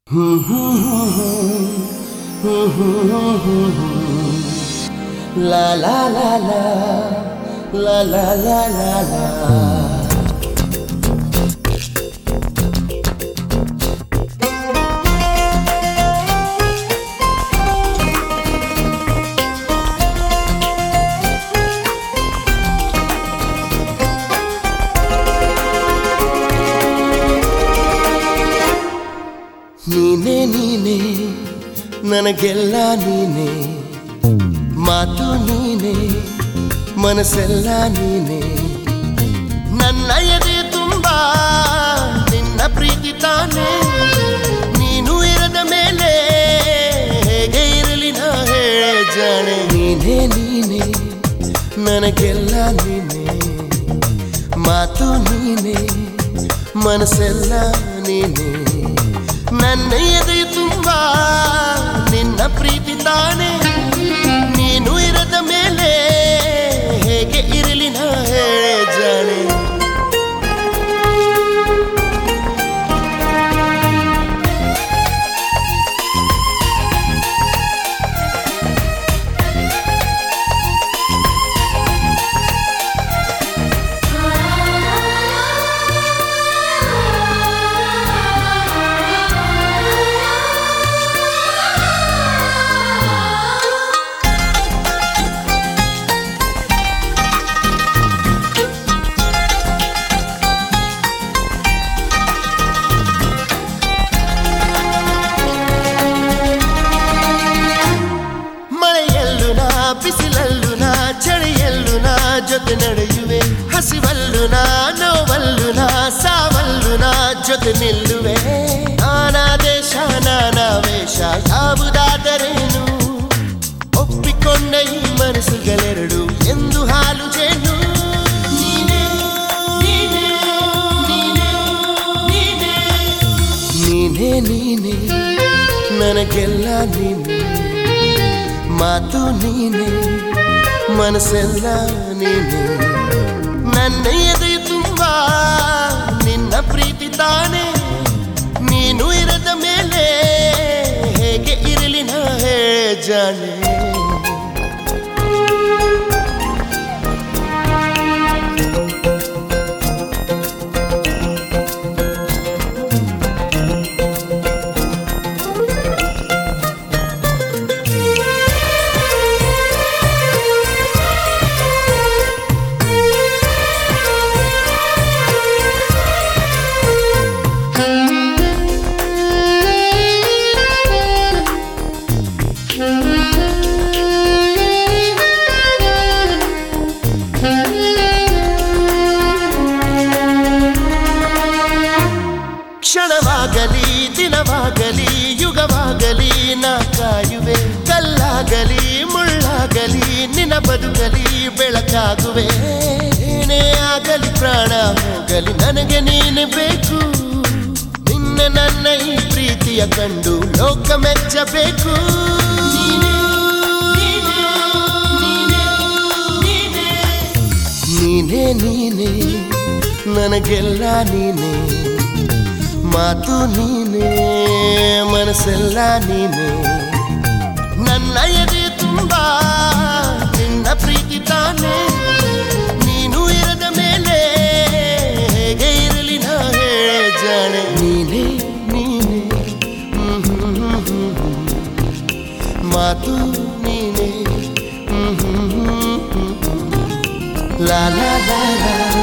La la la la la la la la la ನೀನೇ ನೀನೇ ನನಗೆಲ್ಲ ನೀನೇ ಮಾತು ನೀನೇ ಮನಸ್ಸೆಲ್ಲ ನೀನೇ ನನ್ನ ಎದೆ ತುಂಬ ನಿನ್ನ ಪ್ರೀತಿ ತಾನೇ ನೀನು ಇರದ ಮೇಲೆ ಹೇಗೆ ಇರಲಿ ನಾ ಹೇಳೆ ಜಾಣೆ ನೀನೇ ನೀನೇ ನನಗೆಲ್ಲ ನೀನೇ ಮಾತು ನೀನೇ ಮನಸ್ಸೆಲ್ಲ ನೀನೇ ನನ್ನ ಎದೆ ತುಂಬ ನಿನ್ನ ಪ್ರೀತಿ ತಾನೇ ನೀನು ಇರದ ಮೇಲೆ ಹೇಗೆ ಇರಲಿ ನಾ ಹೇಳೆ ಜಾಣೆ ಮಳೆಯಲ್ಲೂ ನಾ ಬಿಸಿಲಲ್ಲೂ ನಾ ಚಳಿಯಲ್ಲೂ ನಾ ಜೊತೆ ನಡೆಯುವೆ ಹಸಿವಲ್ಲೂ ನಾ ನೋವಲ್ಲೂ ನಾ ಸಾವಲ್ಲೂ ನಾ ಜೊತೆ ನಿಲ್ಲುವೆ ನಾನಾ ದೇಶ ನಾನಾ ವೇಷ ಯಾವುದಾದರೇನು ಒಪ್ಪಿಕೊಂಡ ಈ ಮನಸ್ಸುಗಳೆರಡು ಎಂದು ಹಾಲು ಜೇನು ನೀನೇ, ನೀನೇ, ನೀನೇ, ನೀನೇ. ನೀನೇ ನೀನೇ ನನಗೆಲ್ಲ ನೀನೇ ಮಾತು ನೀನೆ ಮನಸ್ಸೆಲ್ಲ ನೀನೆ ನನ್ನ ಎದೆ ತುಂಬ ನಿನ್ನ ಪ್ರೀತಿ ತಾನೇ ನೀನು ಇರದ ಮೇಲೆ ಹೇಗೆ ಇರಲಿ ನಾ ಹೇಳೆ ಜಾಣೆ ಕ್ಷಣವಾಗಲಿ ದಿನವಾಗಲಿ ಯುಗವಾಗಲಿ ನಾ ಕಾಯುವೆ ಕಲ್ಲಾಗಲಿ ಮುಳ್ಳಾಗಲಿ ನಿನ್ನ ಬದುಕಲಿ ಬೆಳಕಾಗುವೆ ಏನೇ ಆಗಲಿ ಪ್ರಾಣ ಹೋಗಲಿ ನನಗೆ ನೀನು ಬೇಕು ನಿನ್ನ ನನ್ನ ಈ ಪ್ರೀತಿಯ ಕಂಡು ಲೋಕ ಮೆಚ್ಚಬೇಕು ನೀನೇ, ನೀನೇ, ನೀನೇ, ನೀನೇ. ನೀನೇ ನೀನೇ ನನಗೆಲ್ಲ ನೀನೇ ಮಾತು ನೀನೇ ಮನಸ್ಸೆಲ್ಲ ನೀನೇ ನನ್ನ ಎದೆ ತುಂಬ ನಿನ್ನ ಪ್ರೀತಿ ತಾನೇ ನೀನು ಇರದ ಮೇಲೆ ಹೇಗೆ ಇರಲಿ ನಾ ಹೇಳೆ ಜಾಣೆ ನೀನೇ ನೀನೇ ಹ್ಮ್ ಹ್ಮ್ ಹ್ಮ್ ಹ್ಮ್ ಹ್ಮ್. ಮಾತು ನೀನೇ ಹ್ಮ್ ಹ್ಮ್ ಹ್ಮ್ ಹ್ಮ್ ಹ್ಮ್. ಲಾ ಲಾ ಲಾ ಲಾ